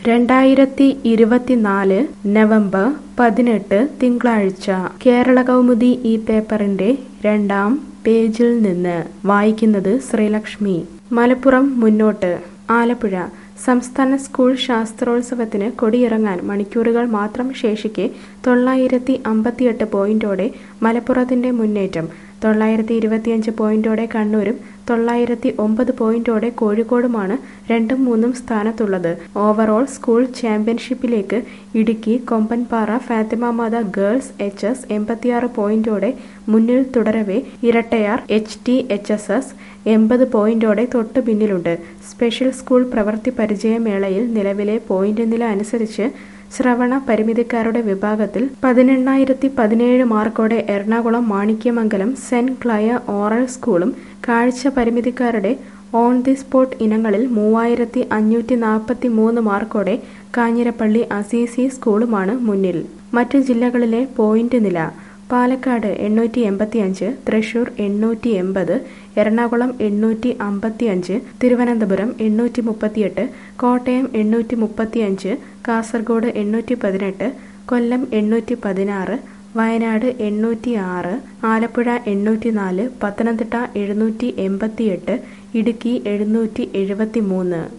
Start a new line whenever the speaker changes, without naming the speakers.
രണ്ടായിരത്തി ഇരുപത്തിനാല് നവംബർ പതിനെട്ട് തിങ്കളാഴ്ച കേരള കൗമുദി ഈ പേപ്പറിന്റെ രണ്ടാം പേജിൽ നിന്ന് വായിക്കുന്നത് ശ്രീലക്ഷ്മി മലപ്പുറം മുന്നോട്ട് ആലപ്പുഴ സംസ്ഥാന സ്കൂൾ ശാസ്ത്രോത്സവത്തിന് കൊടിയിറങ്ങാൻ മണിക്കൂറുകൾ മാത്രം ശേഷിക്കെ തൊള്ളായിരത്തി അമ്പത്തിയെട്ട് പോയിന്റോടെ മലപ്പുറത്തിന്റെ മുന്നേറ്റം തൊള്ളായിരത്തി ഇരുപത്തിയഞ്ച് പോയിന്റോടെ കണ്ണൂരും തൊള്ളായിരത്തി ഒമ്പത് പോയിന്റോടെ കോഴിക്കോടുമാണ് രണ്ടും മൂന്നും സ്ഥാനത്തുള്ളത് ഓവറോൾ സ്കൂൾ ചാമ്പ്യൻഷിപ്പിലേക്ക് Idukki Kombanpara Fathima Matha girls H S എൺപത്തിയാറ് പോയിന്റോടെ മുന്നിൽ തുടരവെ Irattayar H T H S S എൺപത് പോയിന്റോടെ തൊട്ടു പിന്നിലുണ്ട് സ്പെഷ്യൽ സ്കൂൾ പ്രവൃത്തി പരിചയമേളയിൽ നിലവിലെ പോയിന്റ് നില അനുസരിച്ച് ശ്രവണ പരിമിതിക്കാരുടെ വിഭാഗത്തിൽ പതിനെണ്ണായിരത്തി പതിനേഴ് മാർക്കോടെ Ernakulam Manikyamangalam saint Clare oral സ്കൂളും കാഴ്ച പരിമിതിക്കാരുടെ ഓൺ ദി സ്പോട്ട് ഇനങ്ങളിൽ മൂവായിരത്തി അഞ്ഞൂറ്റി നാൽപ്പത്തി മൂന്ന് മാർക്കോടെ കാഞ്ഞിരപ്പള്ളി അസീസി സ്കൂളുമാണ് മുന്നിൽ മറ്റ് ജില്ലകളിലെ പോയിന്റ് നില പാലക്കാട് എണ്ണൂറ്റി എൺപത്തി അഞ്ച് തൃശൂർ എണ്ണൂറ്റി എൺപത് എറണാകുളം എണ്ണൂറ്റി അമ്പത്തി അഞ്ച് തിരുവനന്തപുരം എണ്ണൂറ്റി മുപ്പത്തിയെട്ട് കോട്ടയം എണ്ണൂറ്റി മുപ്പത്തി അഞ്ച് കാസർഗോഡ് എണ്ണൂറ്റി പതിനെട്ട് കൊല്ലം എണ്ണൂറ്റി പതിനാറ് വയനാട് എണ്ണൂറ്റി ആറ് ആലപ്പുഴ എണ്ണൂറ്റി നാല് പത്തനംതിട്ട എഴുന്നൂറ്റി എൺപത്തിയെട്ട് ഇടുക്കി എഴുന്നൂറ്റി എഴുപത്തി മൂന്ന്